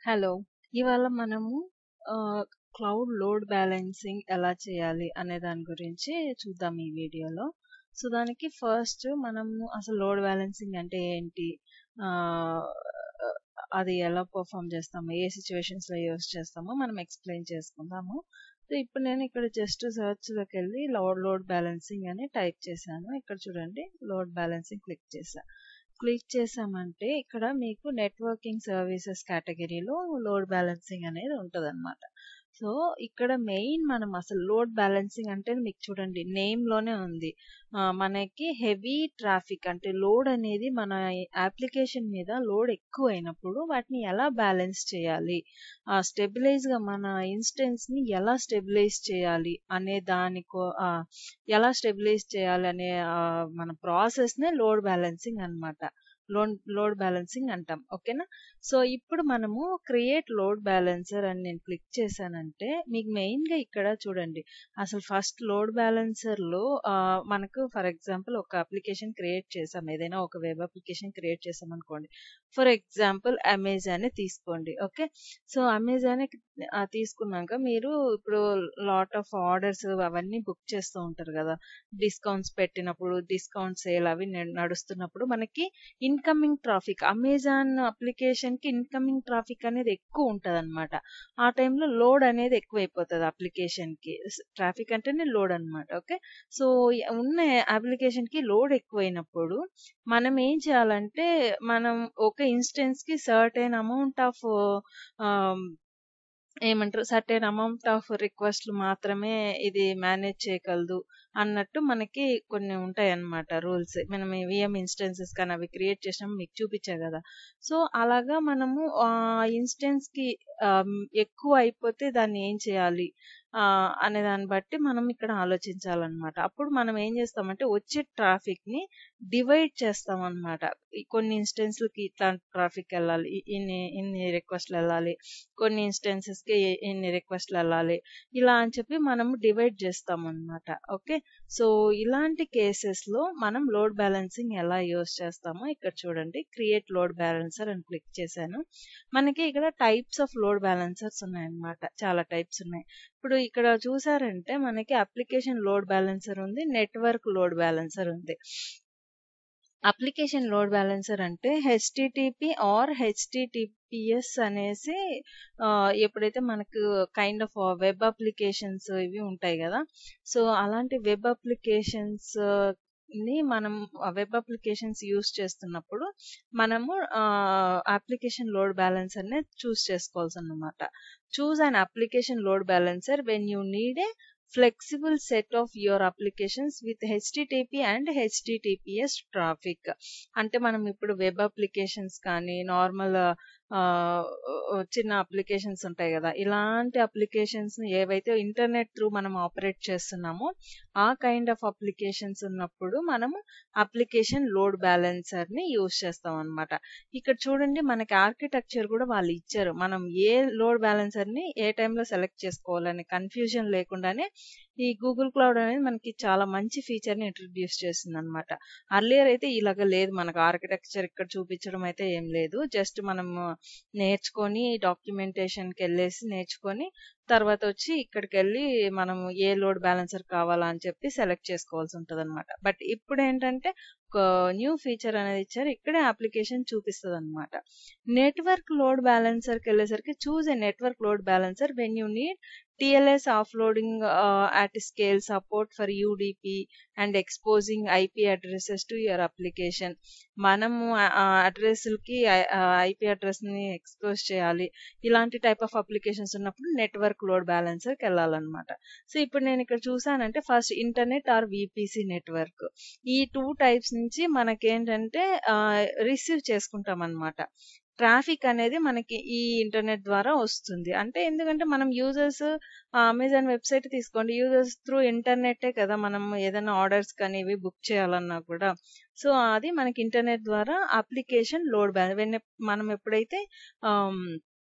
Hello. ఇవాళ మనము ఆహ్, క్లౌడ్ లోడ్ బ్యాలెన్సింగ్ ఎలా చేయాలి అనే దాని గురించి చూద్దాం ఈ వీడియోలో. సో, దానికి ఫస్ట్ మనము అసలు లోడ్ బ్యాలెన్సింగ్ అంటే ఏంటి? ఆహ్, అది ఎలా పెర్ఫార్మ్ చేస్తాము? ఏ సిట్యుయేషన్స్‌లో యూజ్ చేస్తామో మనం ఎక్స్‌ప్లెయిన్ చేసుకుందాము. సో, ఇప్పుడు నేను ఇక్కడ జస్ట్ సెర్చ్‌లోకెళ్ళి లోడ్ లోడ్ బ్యాలెన్సింగ్ అని టైప్ చేశాను. ఇక్కడ చూడండి లోడ్ బ్యాలెన్సింగ్ క్లిక్ చేశా. క్లిక్ చేశామంటే ఇక్కడ మీకు నెట్వర్కింగ్ సర్వీసెస్ కేటగిరీలో లోడ్ బ్యాలెన్సింగ్ అనేది ఉంటదనమాట. సో, ఇక్కడ మెయిన్ మనం అసలు లోడ్ బ్యాలెన్సింగ్ అంటే మీకు చూడండి నేమ్‌లోనే ఉంది. ఆహ్, మనకి హెవీ ట్రాఫిక్ అంటే లోడ్ అనేది మన అప్లికేషన్ మీద లోడ్ ఎక్కువైనప్పుడు వాటిని ఎలా బ్యాలెన్స్ చేయాలి? ఆహ్, స్టెబిలైజ్‌గా మన ఇన్‌స్టెన్స్‌ని ఎలా స్టెబిలైజ్ చేయాలి? అనే దానికో ఆహ్, ఎలా స్టెబిలైజ్ చేయాలి అనే ఆహ్, మన ప్రాసెస్‌నే లోడ్ బ్యాలెన్సింగ్ అనమాట. లోన్ లోడ్ బ్యాలెన్సింగ్ అంటాం. ఓకేనా? సో, ఇప్పుడు మనము క్రియేట్ లోడ్ బ్యాలెన్సర్ అని నేను క్లిక్ చేశానంటే మీకు మెయిన్‌గా ఇక్కడ చూడండి. అసలు ఫస్ట్ లోడ్ బ్యాలెన్సర్‌లో ఆహ్, మనకు ఫర్ ఎగ్జాంపుల్ ఒక అప్లికేషన్ క్రియేట్ చేసాం. ఏదైనా ఒక వెబ్ అప్లికేషన్ క్రియేట్ చేసామనుకోండి. ఫర్ ఎగ్జాంపుల్ అమెజానే తీసుకోండి. ఓకే. సో, అమెజానే ఆహ్, తీసుకున్నాక మీరు ఇప్పుడు లాట్ ఆఫ్ ఆర్డర్స్ అవన్నీ బుక్ చేస్తూ ఉంటారు గదా! డిస్కౌంట్స్ పెట్టినప్పుడు, డిస్కౌంట్ సేల్ అవి న నడుస్తున్నప్పుడు మనకి ఇన్‌కమింగ్ ట్రాఫిక్ అమెజాన్ అప్లికేషన్‌కి ఇన్‌కమింగ్ ట్రాఫిక్ అనేది ఎక్కువ ఉంటదనమాట. ఆ టైంలో లోడ్ అనేది ఎక్కువైపోతది అప్లికేషన్‌కి. స్ ట్రాఫిక్ అంటేనే లోడ్ అనమాట. ఓకే. సో, ఉన్న అప్లికేషన్‌కి లోడ్ ఎక్కువైనప్పుడు మనం ఏం చేయాలంటే మనం ఒక ఇన్‌స్టెన్స్‌కి సర్టెన్ అమౌంట్ ఆఫ్ ఆహ్, ఏమంటారు సర్టెన్ అమౌంట్ ఆఫ్ రిక్వెస్ట్‌లు మాత్రమే ఇది మేనేజ్ చేయగలదు అన్నట్టు మనకి కొన్ని ఉంటాయన్నమాట రూల్స్. మనం ఈ వీఎం ఇన్‌స్టెన్సెస్ కానీ అవి క్రియేట్ చేసినప్పుడు మీకు చూపిచ్చా గదా! సో, అలాగా మనము ఆహ్, ఇన్‌స్టెన్స్‌కి ఆహ్, ఎక్కువ అయిపోతే దాన్ని ఏం చేయాలి? ఆహ్, అనే దాన్ని బట్టి మనం ఇక్కడ ఆలోచించాలన్నమాట. అప్పుడు మనం ఏం చేస్తామంటే వచ్చే ట్రాఫిక్‌ని డివైడ్ చేస్తామన్నమాట. ఈ కొన్ని ఇన్‌స్టెన్స్‌లకి ఇట్లాంటి ట్రాఫిక్ ఎళ్ళాలి. ఇ ఇన్ని ఇన్ని రిక్వెస్ట్‌లెళ్ళాలి. కొన్ని ఇన్‌స్టెన్సెస్‌కి ఇన్ని రిక్వెస్ట్‌లెళ్ళాలి. ఇలా అని చెప్పి మనము డివైడ్ చేస్తామన్నమాట. ఓకే. సో, ఇలాంటి కేసెస్‌లో మనం లోడ్ బ్యాలెన్సింగ్ ఎలా యూజ్ చేస్తామో ఇక్కడ చూడండి. క్రియేట్ లోడ్ బ్యాలెన్సర్ అని క్లిక్ చేశాను. మనకి ఇక్కడ టైప్స్ ఆఫ్ లోడ్ బ్యాలెన్సర్స్ ఉన్నాయన్నమాట. చాలా టైప్స్ ఉన్నాయి. ఇప్పుడు ఇక్కడ చూసారంటే మనకి అప్లికేషన్ లోడ్ బ్యాలెన్సర్ ఉంది. నెట్వర్క్ లోడ్ బ్యాలెన్సర్ ఉంది. అప్లికేషన్ లోడ్ బ్యాలెన్సర్ అంటే హెచ్‌టిటిపి ఆర్ హెచ్‌టిటిపిఎస్ అనేసి ఆహ్, ఎప్పుడైతే మనకు కైండ్ ఆఫ్ వెబ్ అప్లికేషన్స్ ఇవి ఉంటాయి గదా! సో, అలాంటి వెబ్ అప్లికేషన్స్‌ని మనం వెబ్ అప్లికేషన్స్ యూజ్ చేస్తున్నప్పుడు మనము ఆహ్, అప్లికేషన్ లోడ్ బ్యాలెన్సర్‌నే చూజ్ చేసుకోవాల్సనమాట. Choose an application load balancer when you need a flexible set of your applications with HTTP and HTTPS traffic. అంటే మనం ఇప్పుడు వెబ్ అప్లికేషన్స్ కానీ నార్మల్ ఆహ్, చిన్న అప్లికేషన్స్ ఉంటాయి గదా! ఇలాంటి అప్లికేషన్స్‌ని ఏవైతే ఇంటర్నెట్ త్రూ మనం ఆపరేట్ చేస్తున్నామో ఆ కైండ్ ఆఫ్ అప్లికేషన్స్ ఉన్నప్పుడు మనము అప్లికేషన్ లోడ్ బ్యాలెన్సర్‌ని యూజ్ చేస్తామన్నమాట. ఇక్కడ చూడండి మనకి ఆర్కిటెక్చర్ గూడా వాళ్ళు ఇచ్చారు. మనం ఏ లోడ్ బ్యాలెన్సర్‌ని ఏ టైంలో సెలెక్ట్ చేసుకోవాలనే కన్‌ఫ్యూజన్ లేకుండానే ఈ గూగుల్ క్లౌడ్ అనేది మనకి చాలా మంచి ఫీచర్‌ని ఇంట్రొడ్యూస్ చేసిందన్నమాట. అర్లియర్ అయితే ఇలాగ లేదు. మనకు ఆర్కిటెక్చర్ ఇక్కడ చూపించడం అయితే ఏం లేదు. జస్ట్ మనము నేర్చుకొని డాక్యుమెంటేషన్‌కెళ్ళేసి నేర్చుకొని తర్వాత వచ్చి ఇక్కడికెళ్ళి మనము ఏ లోడ్ బ్యాలెన్సర్ కావాలా అని చెప్పి సెలెక్ట్ చేసుకోవాల్సి ఉంటదన్నమాట. బట్ ఇప్పుడేంటంటే ఒక న్యూ ఫీచర్ అనేది ఇచ్చారు. ఇక్కడే అప్లికేషన్ చూపిస్తదన్నమాట. నెట్వర్క్ లోడ్ బ్యాలెన్సర్‌కెళ్ళేసరికి choose a network load balancer when you need TLS offloading ah, at scale support for UDP and exposing IP addresses to your application. మనము ఆహ్, అడ్రెస్‌లకి ఆహ్, ఐపీ అడ్రెస్‌ని ఎక్స్‌పోజ్ చేయాలి. ఇలాంటి టైప్ ఆఫ్ అప్లికేషన్స్ ఉన్నప్పుడు నెట్వర్క్ లోడ్ బ్యాలెన్సర్‌కెళ్ళాలన్నమాట. సో, ఇప్పుడు నేను ఇక్కడ చూసానంటే first internet or VPC network. ఈ 2 టైప్స్ నుంచి మనకేంటంటే ఆహ్, రిసీవ్ చేసుకుంటామన్నమాట. ట్రాఫిక్ అనేది మనకి ఈ ఇంటర్నెట్ ద్వారా వస్తుంది. అంటే ఎందుకంటే మనం యూజర్స్ అమెజాన్ వెబ్‌సైట్ తీసుకోండి. యూజర్స్ త్రూ ఇంటర్నెట్టే కదా! మనం ఏదైనా ఆర్డర్స్ కానీ ఇవి బుక్ చేయాలన్నా కూడా. సో, అది మనకి ఇంటర్నెట్ ద్వారా అప్లికేషన్ లోడ్ బ్యాల వెన్ మనం ఎప్పుడైతే ఆహ్,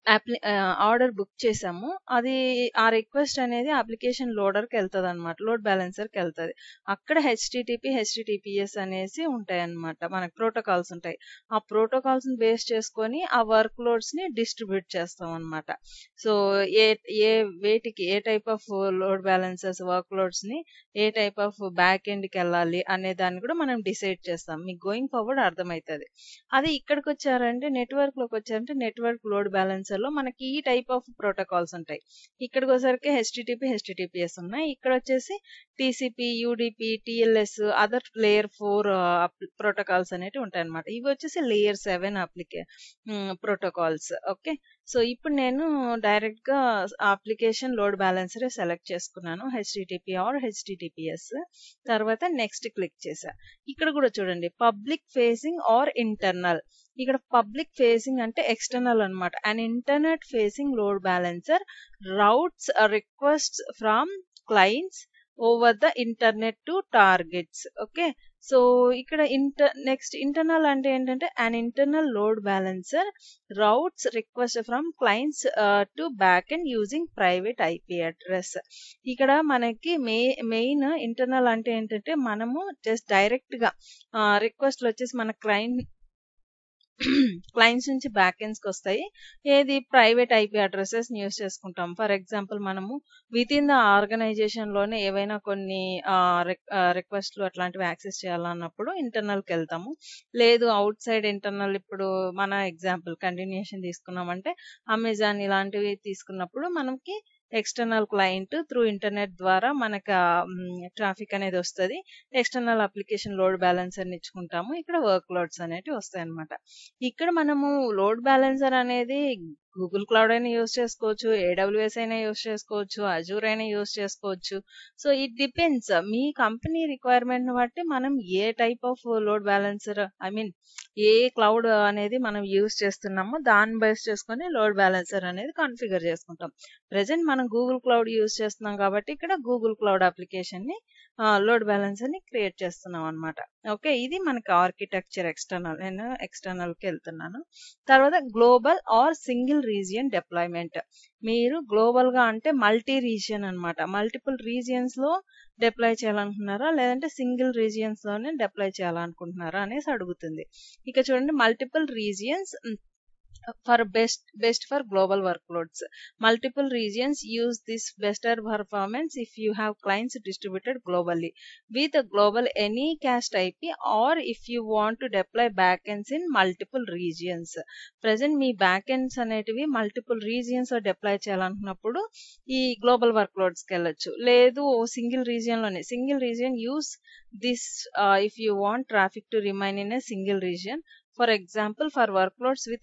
అప్లి ఆర్డర్ బుక్ చేసాము అది ఆ రిక్వెస్ట్ అనేది అప్లికేషన్ లోడర్కి వెళ్తుంది అనమాట లోడ్ బ్యాలెన్సర్కి వెళ్తుంది అక్కడ హెచ్టిటిపి హెచ్టిటిపిఎస్ అనేసి ఉంటాయి అనమాట మనకు ప్రోటోకాల్స్ ఉంటాయి ఆ ప్రోటోకాల్స్ని బేస్ చేసుకొని ఆ వర్క్ లోడ్స్ని డిస్ట్రిబ్యూట్ చేస్తాం అనమాట సో ఏ ఏ వేటికి ఏ type of load balancers work లోడ్స్ని ఏ టైప్ ఆఫ్ బ్యాక్ ఎండ్కి వెళ్ళాలి అనే దాన్ని కూడా మనం డిసైడ్ చేస్తాం మీకు గోయింగ్ ఫార్వర్డ్ అర్థమవుతుంది అది ఇక్కడికి వచ్చారంటే నెట్వర్క్ లోకి వచ్చారంటే నెట్వర్క్ లోడ్ బ్యాలెన్సర్ లో మనకి ఈ టైప్ ఆఫ్ ప్రోటోకాల్స్ ఉంటాయి ఇక్కడికి వచ్చరికి హెచ్టిటిపి హెచ్టిటిపిఎస్ ఉన్నాయి ఇక్కడ వచ్చేసి TCP UDP TLS other layer four protocols అనేవి ఉంటాయి అనమాట ఇవి వచ్చేసి లేయర్ సెవెన్ అప్లికే ప్రోటోకాల్స్ ఓకే సో ఇప్పుడు నేను డైరెక్ట్ గా అప్లికేషన్ లోడ్ బ్యాలెన్సర్ సెలెక్ట్ చేసుకున్నాను హెచ్టిటిపి ఆర్ హెచ్టిటిపిఎస్ తర్వాత నెక్స్ట్ క్లిక్ చేశా ఇక్కడ కూడా చూడండి పబ్లిక్ ఫేసింగ్ ఆర్ ఇంటర్నల్ ఇక్కడ పబ్లిక్ ఫేసింగ్ అంటే ఎక్స్టర్నల్ అనమాట and internet facing load balancer routes request from clients over the internet to targets okay so ఇక్కడ ఇంటర్ నెక్స్ట్ ఇంటర్నల్ అంటే ఏంటంటే an internal load balancer routes request from clients to back and using private IP address ఇక్కడ మనకి మే main internal అంటే ఏంటంటే మనము just direct గా రిక్వెస్ట్లు వచ్చేసి మన క్లయింట్ క్లయింట్స్ నుంచి బ్యాక్ ఎండ్స్కి వస్తాయి ఏది ప్రైవేట్ ఐపీ అడ్రసెస్ యూస్ చేసుకుంటాం ఫర్ ఎగ్జాంపుల్ మనము విత్ ఇన్ ద ఆర్గనైజేషన్ లోనే ఏవైనా కొన్ని రిక్వెస్ట్లు అట్లాంటివి యాక్సెస్ చేయాలన్నప్పుడు ఇంటర్నల్కి వెళ్తాము లేదు అవుట్ సైడ్ ఇంటర్నల్ ఇప్పుడు మన ఎగ్జాంపుల్ కంటిన్యూషన్ తీసుకున్నామంటే అమెజాన్ ఇలాంటివి తీసుకున్నప్పుడు మనకి ఎక్స్టర్నల్ క్లయింట్ త్రూ ఇంటర్నెట్ ద్వారా మనకు ట్రాఫిక్ అనేది వస్తుంది ఎక్స్టర్నల్ అప్లికేషన్ లోడ్ బ్యాలెన్సర్ ఇచ్చుకుంటాము ఇక్కడ వర్క్ లోడ్స్ అనేవి వస్తాయి అనమాట ఇక్కడ మనము లోడ్ బ్యాలెన్సర్ అనేది గూగుల్ క్లౌడ్ అయినా యూస్ చేసుకోవచ్చు ఏడబ్ల్యూఎస్ అయినా యూస్ చేసుకోవచ్చు అజూర్ అయినా యూస్ చేసుకోవచ్చు సో ఇట్ డిపెండ్స్ మీ కంపెనీ రిక్వైర్మెంట్ బట్టి మనం ఏ type of load balancer I mean ఏ క్లౌడ్ అనేది మనం యూస్ చేస్తున్నామో దాన్ని బేస్ చేసుకొని లోడ్ బ్యాలెన్సర్ అనేది కాన్ఫిగర్ చేసుకుంటాం ప్రెసెంట్ మనం గూగుల్ క్లౌడ్ యూస్ చేస్తున్నాం కాబట్టి ఇక్కడ గూగుల్ క్లౌడ్ అప్లికేషన్ ని లోడ్ బ్యాలెన్సర్ ని క్రియేట్ చేస్తున్నాం అనమాట ఓకే ఇది మనకి ఆర్కిటెక్చర్ ఎక్స్టర్నల్ నేను ఎక్స్టర్నల్ కి వెళ్తున్నాను తర్వాత global or single region deployment మీరు గ్లోబల్ గా అంటే మల్టీ రీజియన్ అనమాట మల్టిపుల్ రీజియన్స్ లో డిప్లాయ్ చేయాలనుకుంటున్నారా లేదంటే సింగిల్ రీజియన్స్ లోనే డిప్లాయ్ చేయాలనుకుంటున్నారా అనేసి అడుగుతుంది ఇక చూడండి multiple regions for best best for global workloads multiple regions use this better performance if you have clients distributed globally with a global any cast ip or if you want to deploy backends in multiple regions present మీ backends అనేటివి multiple regions deploy చేయాలనుకున్నప్పుడు ఈ global work లోడ్స్కి వెళ్ళొచ్చు లేదు single region లోనే single region use this if you want traffic to remain in a single region for example for workloads with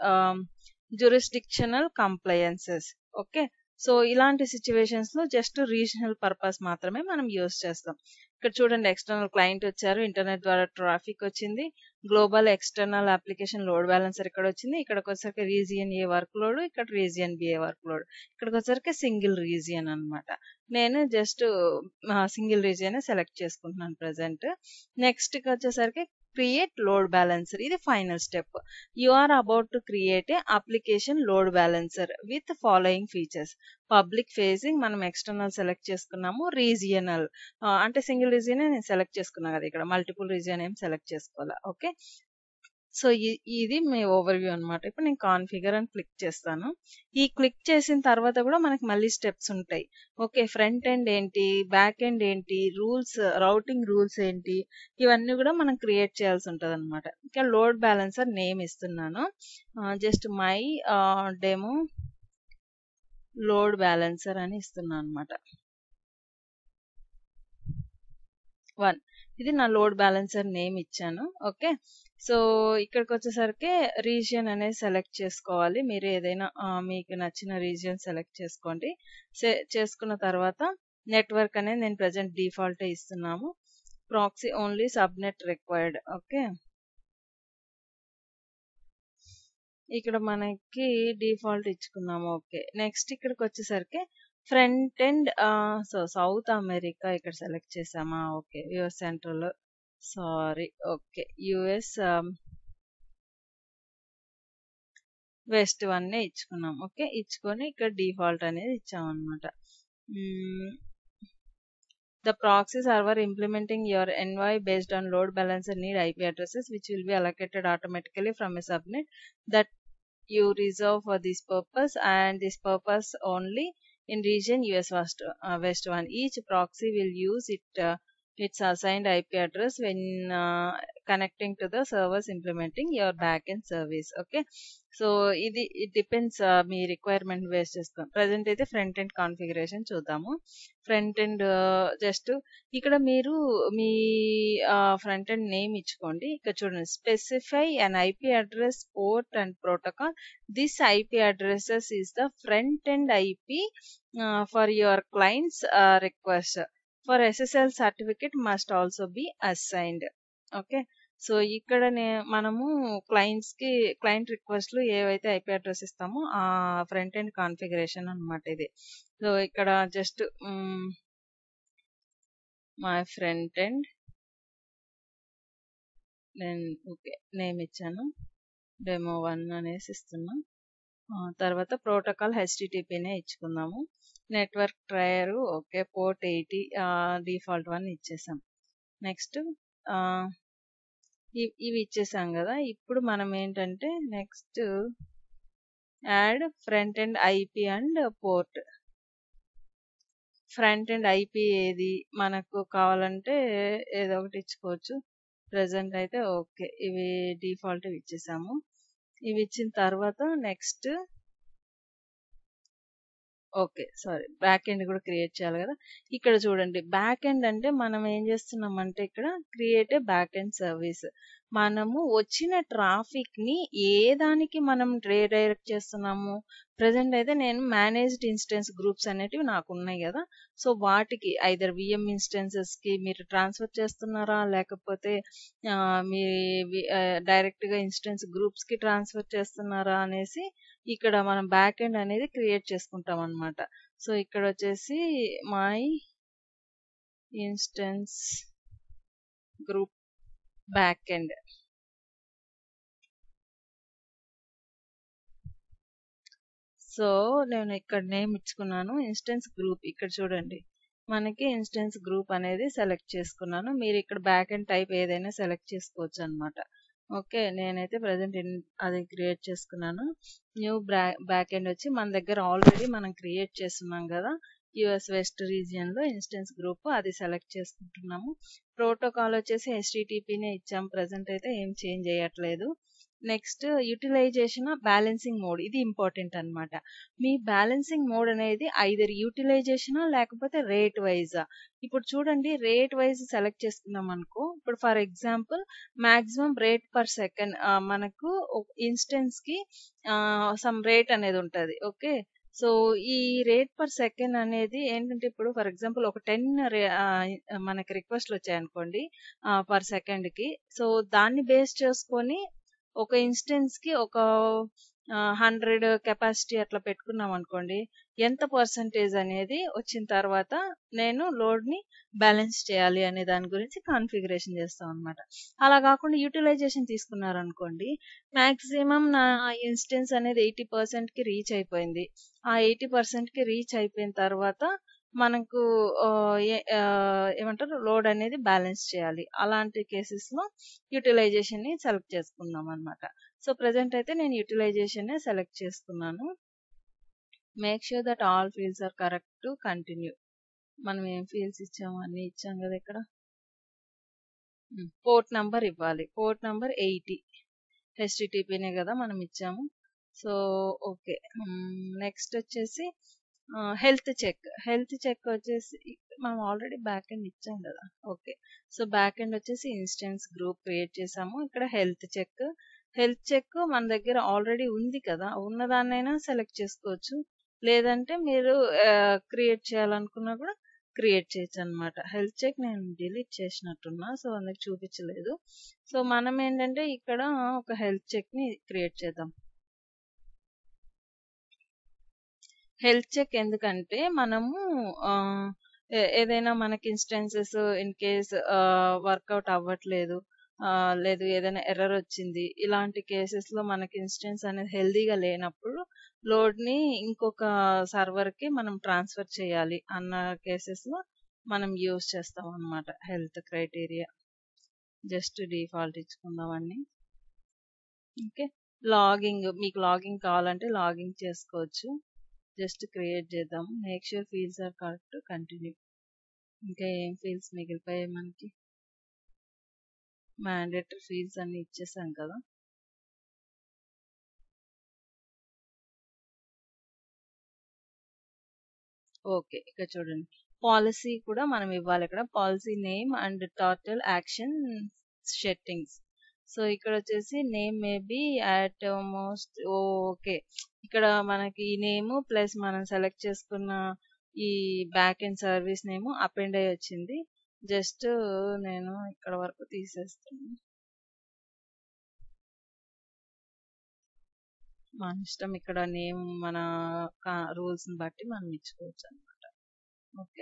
jurisdictional compliances okay so ఇలాంటి situations లో just regional purpose మాత్రమే మనం use చేస్తాం ఇక్కడ చూడండి ఎక్స్టర్నల్ క్లయింట్ వచ్చారు internet ద్వారా traffic వచ్చింది global external application load balancer ఇక్కడ వచ్చింది ఇక్కడికి వచ్చరికి రీజియన్ ఏ వర్క్ లోడ్ ఇక్కడ region B a work load ఇక్కడికి వచ్చరికి సింగిల్ రీజియన్ అనమాట నేను జస్ట్ సింగిల్ రీజియన్ సెలెక్ట్ చేసుకుంటున్నాను ప్రజెంట్ నెక్స్ట్ వచ్చేసరికి క్రియేట్ లోడ్ బ్యాలెన్సర్ ఇది final step you are about to create a application load balancer with following features public facing మనం external select చేసుకున్నాము regional అంటే సింగిల్ రీజియన్ నేను select చేసుకున్నాను కదా ఇక్కడ మల్టిపుల్ రీజియన్ ఏం సెలెక్ట్ చేసుకోవాలా ఓకే సో ఇది మీ ఓవర్ వ్యూ అనమాట ఇప్పుడు నేను కాన్ఫిగర్ అని క్లిక్ చేస్తాను ఈ క్లిక్ చేసిన తర్వాత కూడా మనకి మళ్ళీ స్టెప్స్ ఉంటాయి ఓకే ఫ్రంట్ ఎండ్ ఏంటి బ్యాక్ ఎండ్ ఏంటి రూల్స్ రౌటింగ్ రూల్స్ ఏంటి ఇవన్నీ కూడా మనం క్రియేట్ చేయాల్సి ఉంటుంది అనమాట ఇంకా లోడ్ బ్యాలెన్సర్ నేమ్ ఇస్తున్నాను just my demo load balancer అని ఇస్తున్నాను అనమాట వన్ ఇది నా లోడ్ బ్యాలెన్సర్ నేమ్ ఇచ్చాను ఓకే సో ఇక్కడికి వచ్చేసరికి రీజియన్ అనేది సెలెక్ట్ చేసుకోవాలి మీరు ఏదైనా మీకు నచ్చిన రీజియన్ సెలెక్ట్ చేసుకోండి చేసుకున్న తర్వాత నెట్వర్క్ అనేది నేను ప్రజెంట్ డిఫాల్ట్ ఇస్తున్నాము proxy only subnet required okay ఇక్కడ మనకి డిఫాల్ట్ ఇచ్చుకున్నాము ఓకే నెక్స్ట్ ఇక్కడికి వచ్చేసరికి front end so South America ఇక్కడ సెలెక్ట్ చేసామా okay US central sorry okay US west వన్నే ఇచ్చుకున్నాం ఓకే ఇచ్చుకొని ఇక్కడ డిఫాల్ట్ అనేది ఇచ్చామన్నమాట The proxy server implementing your envoy based on load balancer need IP addresses which will be allocated automatically from a subnet that you reserve for this purpose and this purpose only in region US West, uh, West 1. Each proxy will use it uh, its assigned IP address when uh, connecting to the servers implementing your backend service. Okay. So ఇది it depends మీ requirement base చేస్తాం present అయితే front end configuration చూద్దాము front end just ఇక్కడ మీరు మీ front end name ఇచ్చుకోండి ఇక్కడ చూడండి specify and IP address port and protocol this IP addresses is the front end IP for your clients request for SSL certificate must also be assigned okay so ఇక్కడ మనము clients కి client రిక్వెస్ట్లు ఏవైతే IP address ఇస్తామో ఆ front end configuration అనమాట ఇది so ఇక్కడ జస్ట్ మై ఫ్రంట్ ఎండ్ నేను ఓకే నేమ్ ఇచ్చాను డెమో వన్ అనేసి ఇస్తున్నా తర్వాత ప్రోటోకాల్ హెచ్టిటిపినే ఇచ్చుకుందాము network tier okay port eighty default one ఇచ్చేసాం నెక్స్ట్ ఇవి ఇచ్చేసాం కదా ఇప్పుడు మనం ఏంటంటే next add front end IP and port front end IP ఏది మనకు కావాలంటే ఏదో ఒకటి ఇచ్చుకోవచ్చు ప్రజెంట్ అయితే ఓకే ఇవి డిఫాల్ట్ ఇచ్చేసాము ఇవి ఇచ్చిన తర్వాత next okay sorry back end కూడా క్రియేట్ చేయాలి కదా ఇక్కడ చూడండి బ్యాక్ ఎండ్ అంటే మనం ఏం చేస్తున్నాం అంటే ఇక్కడ create a back end service మనము వచ్చిన ట్రాఫిక్ ని ఏ దానికి మనం రీడైరెక్ట్ చేస్తున్నాము ప్రజెంట్ అయితే నేను మేనేజ్డ్ ఇన్స్టెన్స్ గ్రూప్స్ అనేటివి నాకు ఉన్నాయి కదా సో వాటికి ఐదర్ విఎం ఇన్స్టెన్సెస్ కి మీరు ట్రాన్స్ఫర్ చేస్తున్నారా లేకపోతే మీ డైరెక్ట్ గా ఇన్స్టెన్స్ గ్రూప్స్ కి ట్రాన్స్ఫర్ చేస్తున్నారా అనేసి ఇక్కడ మనం బ్యాక్ ఎండ్ అనేది క్రియేట్ చేసుకుంటాం అనమాట సో ఇక్కడ వచ్చేసి my instance group back end so నేను ఇక్కడ నేమ్ ఇచ్చుకున్నాను ఇన్స్టెన్స్ గ్రూప్ ఇక్కడ చూడండి మనకి ఇన్స్టెన్స్ గ్రూప్ అనేది సెలెక్ట్ చేసుకున్నాను మీరు ఇక్కడ బ్యాక్ ఎండ్ టైప్ ఏదైనా సెలెక్ట్ చేసుకోవచ్చు అనమాట ఓకే నేనైతే ప్రజెంట్ అది క్రియేట్ చేసుకున్నాను న్యూ బ్యాక్ ఎండ్ వచ్చి మన దగ్గర ఆల్రెడీ మనం క్రియేట్ చేస్తున్నాం కదా యుఎస్ వెస్ట్ రీజియన్ లో ఇన్స్టెన్స్ గ్రూప్ అది సెలెక్ట్ చేసుకుంటున్నాము ప్రోటోకాల్ వచ్చేసి హెచ్టిటిపినే ఇచ్చాం ప్రజెంట్ అయితే ఏం చేంజ్ చేయట్లేదు నెక్స్ట్ యూటిలైజేషన్ బ్యాలెన్సింగ్ మోడ్ ఇది ఇంపార్టెంట్ అనమాట మీ బ్యాలెన్సింగ్ మోడ్ అనేది ఐదర్ యూటిలైజేషన్ లేకపోతే రేట్ వైజ్ ఇప్పుడు చూడండి రేట్ వైజ్ సెలెక్ట్ చేసుకున్నాం అనుకో ఇప్పుడు for example maximum rate per second మనకు ఇన్స్టెన్స్ కి సమ్ రేట్ అనేది ఉంటుంది ఓకే సో ఈ రేట్ పర్ సెకండ్ అనేది ఏంటంటే ఇప్పుడు ఫర్ ఎగ్జాంపుల్ ఒక టెన్ మనకి రిక్వెస్ట్లు వచ్చాయనుకోండి పర్ సెకండ్ కి సో దాన్ని బేస్ చేసుకొని ఒక ఇన్స్టెన్స్ కి ఒక హండ్రెడ్ కెపాసిటీ అట్లా పెట్టుకున్నాం అనుకోండి ఎంత పర్సంటేజ్ అనేది వచ్చిన తర్వాత నేను లోడ్ ని బ్యాలెన్స్ చేయాలి అనే దాని గురించి కాన్ఫిగరేషన్ చేస్తాం అనమాట అలా కాకుండా యూటిలైజేషన్ తీసుకున్నారనుకోండి మాక్సిమం నా ఇన్స్టెన్స్ అనేది ఎయిటీ పర్సెంట్ కి రీచ్ అయిపోయింది ఆ ఎయిటీ పర్సెంట్ కి రీచ్ అయిపోయిన తర్వాత మనకు ఏమంటారు లోడ్ అనేది బ్యాలెన్స్ చేయాలి అలాంటి కేసెస్ లో యూటిలైజేషన్ ని సెలెక్ట్ చేసుకుందాం అనమాట సో ప్రజెంట్ అయితే నేను యూటిలైజేషన్ సెలెక్ట్ చేసుకున్నాను make sure that all fields are correct to continue మనం ఏం ఫీల్డ్స్ ఇచ్చాము అన్ని ఇచ్చాం కదా ఇక్కడ పోర్ట్ నంబర్ ఇవ్వాలి పోర్ట్ నంబర్ ఎయిటీ హెచ్టిటిపినే కదా మనం ఇచ్చాము సో ఓకే నెక్స్ట్ వచ్చేసి హెల్త్ చెక్ హెల్త్ చెక్ వచ్చేసి మనం ఆల్రెడీ బ్యాక్ ఎండ్ ఇచ్చాం కదా ఓకే సో బ్యాక్ ఎండ్ వచ్చేసి ఇన్స్టెన్స్ గ్రూప్ క్రియేట్ చేసాము ఇక్కడ హెల్త్ చెక్ హెల్త్ చెక్ మన దగ్గర ఆల్రెడీ ఉంది కదా ఉన్నదాన్నైనా సెలెక్ట్ చేసుకోవచ్చు లేదంటే మీరు క్రియేట్ చేయాలనుకున్నా కూడా క్రియేట్ చేయొచ్చు అనమాట హెల్త్ చెక్ నేను డిలీట్ చేసినట్టున్నా సో అందుకు చూపించలేదు సో మనం ఏంటంటే ఇక్కడ ఒక హెల్త్ చెక్ ని క్రియేట్ చేద్దాం హెల్త్ చెక్ ఎందుకంటే మనము ఏదైనా మనకి ఇన్స్టెన్సెస్ ఇన్ కేస్ వర్కౌట్ అవ్వట్లేదు ఆహ్, లేదు ఏదైనా ఎర్రర్ వచ్చింది. ఇలాంటి కేసెస్‌లో మనకి ఇన్‌స్టెన్స్ అనేది హెల్తీగా లేనప్పుడు లోడ్‌ని ఇంకొక సర్వర్‌కి మనం ట్రాన్స్‌ఫర్ చేయాలి అన్న కేసెస్‌లో మనం యూజ్ చేస్తామనమాట హెల్త్ క్రైటీరియా. జస్ట్ డిఫాల్ట్ ఇచ్చుకుందామండి. ఓకే. లాగింగ్ మీకు లాగింగ్ కావాలంటే లాగింగ్ చేసుకోవచ్చు. జస్ట్ క్రియేట్ చేద్దాం. Make sure fields are correct continue. ఇంకా ఏం ఫీల్డ్స్ మిగిలిపోయాయి మనకి? మ్యాండేటరీ ఫీల్డ్స్ అన్నీ ఇచ్చేసాం కదా! ఓకే. ఇక్కడ చూడండి. పాలిసీ కూడా మనం ఇవ్వాలి ఇక్కడ. Policy name and total action settings. So, ఇక్కడొచ్చేసి name may be at most okay. ఇక్కడ మనకి నేమ్ ప్లస్ మనం సెలెక్ట్ చేసుకున్న ఈ back end service name append అయ్యి వచ్చింది. జస్ట్ నేను ఇక్కడ వరకు తీసేస్తాను. మన ఇష్టం ఇక్కడ నేమ్ మన క రూల్స్‌ని బట్టి మనం ఇచ్చుకోవచ్చనమాట. ఓకే.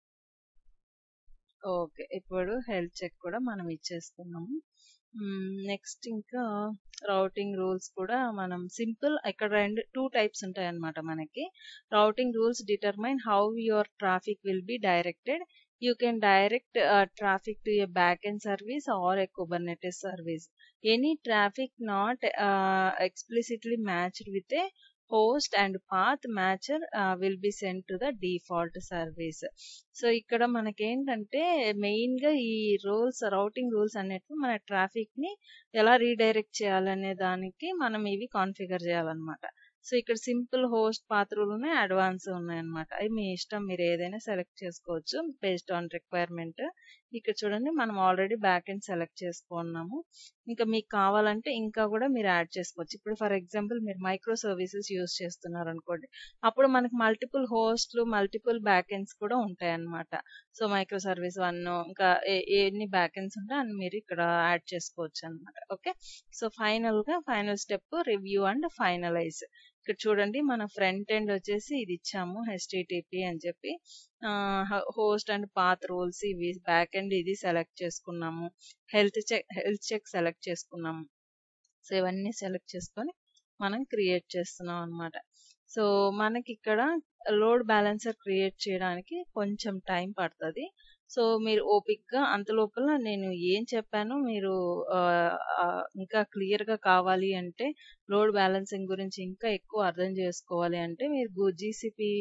ఓకే. ఇప్పుడు హెల్త్ చెక్ కూడా మనం ఇచ్చేసుకున్నాము. హ్మ్. నెక్స్ట్ ఇంకా రౌటింగ్ రూల్స్ కూడా మనం సింపుల్ ఇక్కడ 2 2 టైప్స్ ఉంటాయన్నమాట మనకి. Routing rules determine how your traffic will be directed. You can direct ah, traffic to a back end service or a Kubernetes service. Any traffic not ah, explicitly matched with a host and path matcher ah, will be sent to the default service. So, ఇక్కడ మనకేంటంటే మెయిన్‌గా ఈ rules routing rules అనేటివి మన ట్రాఫిక్‌ని ఎలా redirect చేయాలనే దానికి మనం ఇవి కాన్ఫిగర్ చేయాలన్నమాట. సో, ఇక్కడ సింపుల్ హోస్ట్ పాత్ రూల్ ఉన్నాయి. అడ్వాన్స్ ఉన్నాయన్నమాట. అయి మీ ఇష్టం మీరు ఏదైనా సెలెక్ట్ చేసుకోవచ్చు బేస్డ్ ఆన్ రిక్వైర్మెంట్. ఇక్కడ చూడండి మనం ఆల్రెడీ బ్యాక్ ఎండ్ సెలెక్ట్ చేసుకున్నాము. ఇంకా మీకు కావాలంటే ఇంకా కూడా మీరు యాడ్ చేసుకోవచ్చు. ఇప్పుడు ఫర్ ఎగ్జాంపుల్ మీరు మైక్రో సర్వీసెస్ యూజ్ చేస్తున్నారనుకోండి. అప్పుడు మనకు మల్టిపుల్ హోస్ట్‌లు, మల్టిపుల్ బ్యాక్ ఎండ్స్ కూడా ఉంటాయన్నమాట. సో, మైక్రో సర్వీస్ 1 ఇంకా ఎ ఎన్ని బ్యాక్ ఎండ్స్ ఉంటే అన్ని మీరు ఇక్కడ యాడ్ చేసుకోవచ్చనమాట. ఓకే. సో, ఫైనల్‌గా final step review and finalize. ఇక్కడ చూడండి మన ఫ్రంట్ ఎండ్ వచ్చేసి ఇది ఇచ్చాము హెచ్‌టిటిపి అని చెప్పి. ఆహ్, హ హోస్ట్ అండ్ పాత్ రూల్స్ ఇవి బ్యాక్ ఎండ్ ఇది సెలెక్ట్ చేసుకున్నాము. Health check health check select చేసుకున్నాము. సో, ఇవన్నీ సెలెక్ట్ చేసుకొని మనం క్రియేట్ చేస్తున్నాం అనమాట. సో, మనకిక్కడ లోడ్ బ్యాలెన్సర్ క్రియేట్ చేయడానికి కొంచెం టైం పడతది. సో, మీరు ఓపికగా అంతలోపల నేను ఏం చెప్పానో మీరు ఆహ్, ఆహ్, ఇంకా క్లియర్‌గా కావాలి అంటే లోడ్ బ్యాలెన్సింగ్ గురించి ఇంకా ఎక్కువ అర్థం చేసుకోవాలి అంటే మీరు గు జీసీపీ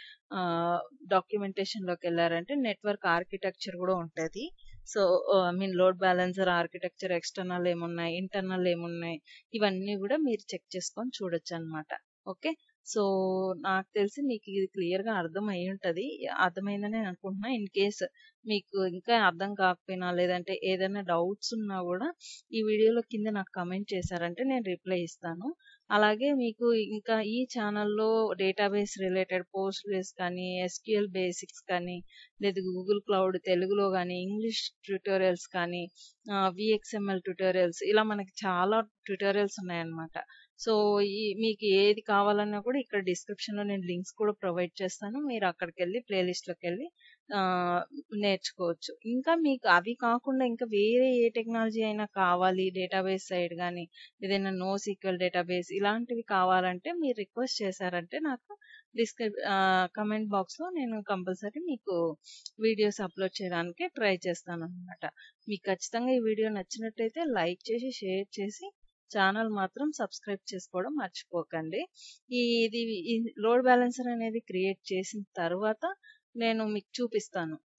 ఆహ్, డాక్యుమెంటేషన్‌లోకెళ్లారంటే నెట్వర్క్ ఆర్కిటెక్చర్ కూడా ఉంటది. So, ah, I mean load balancer architecture external ఏమున్నాయి, ఇంటర్నల్ ఏమున్నాయి ఇవన్నీ కూడా మీరు చెక్ చేసుకొని చూడొచ్చనమాట. ఓకే. సో, నాకు తెలిసి మీకు ఇది క్లియర్‌గా అర్థం అయ్యుంటది. అర్థమైందనే అనుకుంటున్నా. ఇన్ కేస్ మీకు ఇంకా అర్థం కాకపోయినా లేదంటే ఏదైనా డౌట్స్ ఉన్నా కూడా ఈ వీడియోలో కింద నాకు కామెంట్ చేశారంటే నేను రిప్లై ఇస్తాను. అలాగే మీకు ఇంకా ఈ ఛానెల్‌లో డేటాబేస్ రిలేటెడ్ పోస్ట్ బేస్ కానీ, ఎస్‌క్యూఎల్ బేసిక్స్ కానీ, లేదు గూగుల్ క్లౌడ్ తెలుగులో గానీ, ఇంగ్లీష్ ట్యుటోరియల్స్ కానీ, ఆహ్, వీఎక్స్ఎంఎల్ ట్యుటోరియల్స్ ఇలా మనకి చాలా ట్యుటోరియల్స్ ఉన్నాయన్నమాట. సో, ఈ మీకు ఏది కావాలన్నా కూడా ఇక్కడ డిస్క్రిప్షన్‌లో నేను లింక్స్ కూడా ప్రొవైడ్ చేస్తాను. మీరు అక్కడికెళ్ళి ప్లే లిస్ట్‌లోకెళ్ళి ఆహ్, నేర్చుకోవచ్చు. ఇంకా మీకు అవి కాకుండా ఇంకా వేరే ఏ టెక్నాలజీ అయినా కావాలి డేటాబేస్ సైడ్ గానీ, ఏదైనా నోసీక్వెల్ డేటాబేస్ ఇలాంటివి కావాలంటే మీరు రిక్వెస్ట్ చేశారంటే నాకు డిస్క్రిప్ ఆహ్, కామెంట్ బాక్స్‌లో నేను కంపల్సరీ మీకు వీడియోస్ అప్‌లోడ్ చేయడానికి ట్రై చేస్తాననమాట. మీకు ఖచ్చితంగా ఈ వీడియో నచ్చినట్టయితే లైక్ చేసి, షేర్ చేసి ఛానెల్ మాత్రం సబ్స్క్రైబ్ చేసుకోవడం మర్చిపోకండి. ఈ ఇది ఈ లోడ్ బ్యాలెన్సర్ అనేది క్రియేట్ చేసిన తర్వాత నేను మీకు చూపిస్తాను.